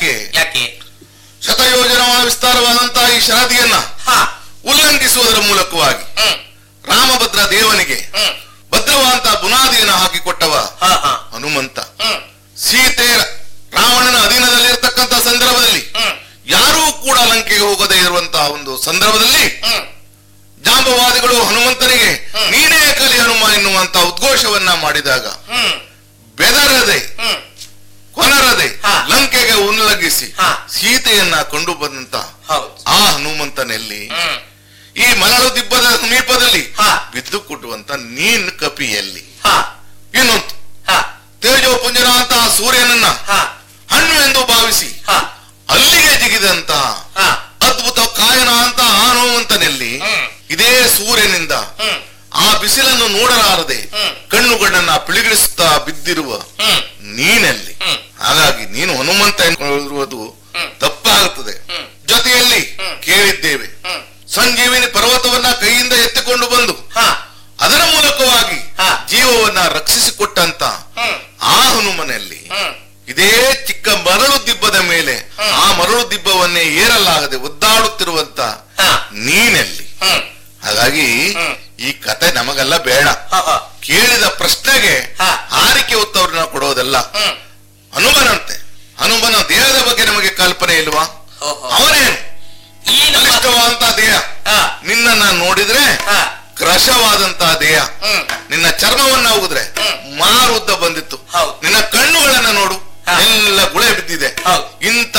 ಯಾಕೆ ಯಾಕೆ ಶತಯೋಜನ ವಿಸ್ತಾರವಾದಂತಹ ಈ ಶರದಿಯನ್ನ ಹಾ ಉಲ್ಲಂಘಿಸುವುದರ ಮೂಲಕವಾಗಿ ಹ್ಮ್ ರಾಮಭದ್ರ ದೇವನಿಗೆ ಹ್ಮ್ ಭದ್ರವಾದಂತಹ ಬುನಾದಿಯನ್ನು ಹಾಕಿಕೊಟ್ಟವ ಹಾ ಹಾ ಹನುಮಂತ ಹ್ಮ್ ಸೀತೆ ರಾವಣನ ಅಧೀನದಲ್ಲಿರ್ತಕ್ಕಂಥ ಸಂದರ್ಭದಲ್ಲಿ ಹ್ಮ್ ಯಾರೂ ಕೂಡ ಲಂಕೆಗೆ ಹೋಗದೇ ಇರುವಂತಹ ಒಂದು ಸಂದರ್ಭದಲ್ಲಿ ಹ್ಮ್ ಜಾಂಬವಾದಿಗಳು ಹನುಮಂತನಿಗೆ ನೀನೇ ಕಲಿ ಹನುಮ ಎನ್ನುವಂತ ಉದ್ಘೋಷವನ್ನ ಮಾಡಿದಾಗ ಹ್ಮ್ ಬೆದರದೆ ಹ್ಮ್ ಕೊನರದೆ ಹಾ. ಲಂಕೆಗೆ ಉಲ್ಲಂಘಿಸಿ ಹಾ. ಸೀತೆಯನ್ನ ಕೊಂಡು ಬಂದಂತ ಹೌದು ಆ ಹನುಮಂತನಲ್ಲಿ ಹ್ಮ್ ಈ ಮರಳು ದಿಬ್ಬದ ಸಮೀಪದಲ್ಲಿ ಹಾ. ಬಿದ್ದು ಕೊಟ್ಟುವಂತ ನೀನ್ ಕಪಿಯಲ್ಲಿ ಹಾ ಇನ್ನೊಂದು ಹಾ ತೇಜೋಪುಂಜನ ಅಂತಹ ಸೂರ್ಯನನ್ನ ಹಾ ಹಣ್ಣು ಎಂದು ಭಾವಿಸಿ ಹಾ ಅಲ್ಲಿಗೆ ಜಿಗಿದಂತಹ ಹಾ ಅದ್ಭುತ ಕಾಯನ ಅಂತ ಆ ಹನುಮಂತನಲ್ಲಿ ಹ್ಮ್. ಇದೇ ಸೂರ್ಯನಿಂದ ಹ್ಮ್ ಆ ಬಿಸಿಲನ್ನು ನೋಡಲಾರದೆ ಹ್ಮ್. ಕಣ್ಣುಗಣ್ಣನ್ನ ಪಿಳಿಗಿಳಿಸುತ್ತಾ ಬಿದ್ದಿರುವ ಹ್ಮ್ ನೀನಲ್ಲಿ ಹ್ಮ್. ಹಾಗಾಗಿ ನೀನು ಹನುಮಂತ ಎನ್ನುವುದು ಹ್ಮ್. ತಪ್ಪಾಗುತ್ತದೆ ಹ್ಮ್. ಜೊತೆಯಲ್ಲಿ ಹ್ಮ್. ಕೇಳಿದ್ದೇವೆ ಹ್ಮ್ ಸಂಜೀವಿನಿ ಪರ್ವತವನ್ನ ಕೈಯಿಂದ ಎತ್ತಿಕೊಂಡು ಬಂದು ಹಾ ಅದರ ಮೂಲಕವಾಗಿ ಹಾ. ಜೀವವನ್ನ ರಕ್ಷಿಸಿಕೊಟ್ಟಂತ ಹ್ಮ್ ಆ ಹನುಮನಲ್ಲಿ ಹ್ಮ್ ಇದೇ ಚಿಕ್ಕ ಮರಳು ದಿಬ್ಬದ ಮೇಲೆ ಹ್ಮ್. ಆ ಮರಳು ದಿಬ್ಬವನ್ನೇ ಏರಲಾಗದೆ ಒದ್ದಾಡುತ್ತಿರುವಂತ ಹಾ ನೀನಲ್ಲಿ ಹ್ಮ್ ಹಾಗಾಗಿ ಹ್ಮ್. ಈ ಕತೆ ನಮಗೆಲ್ಲ ಬೇಡ ಹಾ ಹಾ ಕೇಳಿದ ಪ್ರಶ್ನೆಗೆ ಹಾ. ಹಾರಿಕೆ ಉತ್ತರನ ಕೊಡೋದಲ್ಲ ಹ್ಮ್ ಹನುಮನಂತೆ ಹನುಮನ ದೇಹದ ಬಗ್ಗೆ ನಮಗೆ ಕಲ್ಪನೆ ಇಲ್ವಾ ಓಹೋ. ಅವನೇನು ಈ ನಮ್ಮ ಬಲಿಷ್ಠವಾದಂತಹ ದೇಹ ಹಾ ನಿನ್ನನ್ನ ನೋಡಿದ್ರೆ ಹಾ ಕ್ರಶವಾದಂತಹ ದೇಹ ಹ್ಮ್ ನಿನ್ನ ಚರ್ಮವನ್ನ ಉಗಿದ್ರೆ ಹ್ಮ್. ಮಾರುದ್ದ ಬಂದಿತ್ತು ಹೌದು. ನಿನ್ನ ಕಣ್ಣುಗಳನ್ನ ನೋಡು ಹಾ. ಎಲ್ಲ ಗುಳೆ ಬಿದ್ದಿದೆ ಹೌದು. ಇಂಥ